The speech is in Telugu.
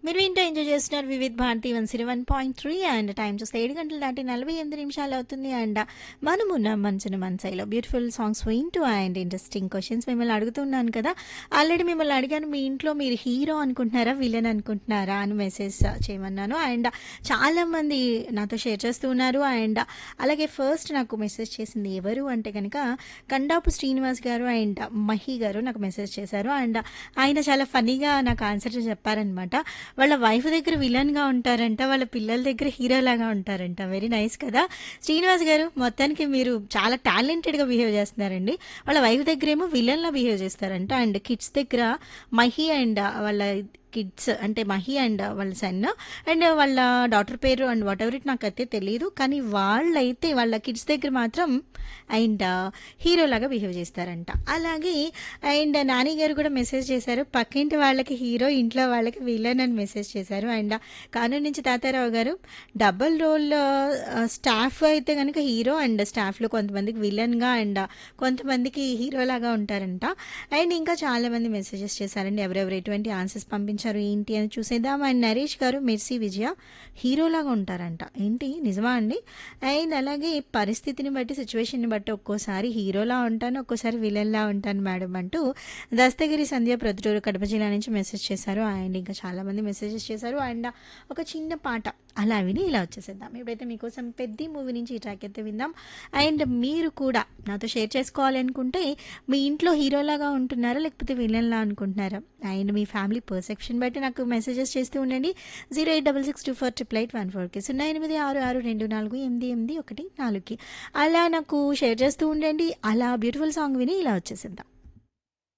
మీరు వింటూ ఎంజాయ్ చేస్తున్నారు వివిధ్ భారతి వన్ సిరీ one point three and time చూస్తే ఏడు గంటల దాటి నలభై ఎనిమిది నిమిషాలు అవుతుంది అండ్ మనమున్న మంచున మనసైలో బ్యూటిఫుల్ సాంగ్స్ వింటూ అండ్ ఇంట్రెస్టింగ్ క్వశ్చన్స్ మిమ్మల్ని అడుగుతున్నాను కదా ఆల్రెడీ మిమ్మల్ని అడిగాను మీ ఇంట్లో మీరు హీరో అనుకుంటున్నారా విలన్ అనుకుంటున్నారా అని మెసేజ్ చేయమన్నాను అండ్ చాలా మంది నాతో షేర్ చేస్తూ ఉన్నారు అండ్ అలాగే ఫస్ట్ నాకు మెసేజ్ చేసింది ఎవరు అంటే కనుక కండాపు శ్రీనివాస్ గారు అండ్ మహి గారు నాకు మెసేజ్ చేశారు అండ్ ఆయన చాలా ఫన్నీగా నాకు ఆన్సర్ చెప్పారనమాట వాళ్ళ వైఫ్ దగ్గర విలన్గా ఉంటారంట వాళ్ళ పిల్లల దగ్గర హీరోలాగా ఉంటారంట వెరీ నైస్ కదా శ్రీనివాస్ గారు మొత్తానికి మీరు చాలా టాలెంటెడ్గా బిహేవ్ చేస్తున్నారండి వాళ్ళ వైఫ్ దగ్గర ఏమో విలన్లా బిహేవ్ చేస్తారంట అండ్ కిడ్స్ దగ్గర మహి అండ్ వాళ్ళ కిడ్స్ అంటే మహి అండ్ వాళ్ళ సన్ అండ్ వాళ్ళ డాటర్ పేరు అండ్ వాట్ ఎవర్ ఇట్ నాకైతే తెలియదు కానీ వాళ్ళైతే వాళ్ళ కిడ్స్ దగ్గర మాత్రం అండ్ హీరోలాగా బిహేవ్ చేస్తారంట అలాగే అండ్ నాని గారు కూడా మెసేజ్ చేశారు పక్కింటి వాళ్ళకి హీరో ఇంట్లో వాళ్ళకి విలన్ అని మెసేజ్ చేశారు అండ్ కానూరు నుంచి తాతారావు గారు డబుల్ రోల్ స్టాఫ్ అయితే కనుక హీరో అండ్ స్టాఫ్లో కొంతమందికి విలన్గా అండ్ కొంతమందికి హీరోలాగా ఉంటారంట అండ్ ఇంకా చాలా మంది మెసేజెస్ చేశారండి ఎవరెవరు ఎటువంటి ఆన్సర్స్ పంపించారు ఏంటి అని చూసేద్దాం అండ్ నరేష్ గారు మెర్సీ విజయ హీరోలాగా ఉంటారంట ఏంటి నిజమా అండి అండ్ అలాగే పరిస్థితిని బట్టి సిచ్యువేషన్ని బట్టి ఒక్కోసారి హీరోలా ఉంటాను ఒక్కోసారి విలన్లా ఉంటాను మేడం అంటూ దస్తగిరి సంధ్య ప్రొద్దుటూరు కడప జిల్లా నుంచి మెసేజ్ చేశారు అండ్ ఇంకా చాలా మంది మెసేజెస్ చేశారు అండ్ ఒక చిన్న పాట అలా విని ఇలా వచ్చేసేద్దాం ఇప్పుడైతే మీకోసం పెద్ద మూవీ నుంచి ఈ ట్రాక్ అయితే విందాం అండ్ మీరు కూడా నాతో షేర్ చేసుకోవాలి అనుకుంటే మీ ఇంట్లో హీరోలాగా ఉంటున్నారా లేకపోతే విలన్లా అనుకుంటున్నారా అండ్ మీ ఫ్యామిలీ పర్సెప్షన్ బట్టి నాకు మెసేజెస్ చేస్తూ ఉండండి zero eight double six two four triple eight one ఫోర్కి సున్నా ఎనిమిది ఆరు ఆరు రెండు నాలుగు ఎనిమిది ఎనిమిది ఒకటి నాలుగుకి అలా నాకు షేర్ చేస్తూ ఉండండి అలా బ్యూటిఫుల్ సాంగ్ విని ఇలా వచ్చేసేద్దాం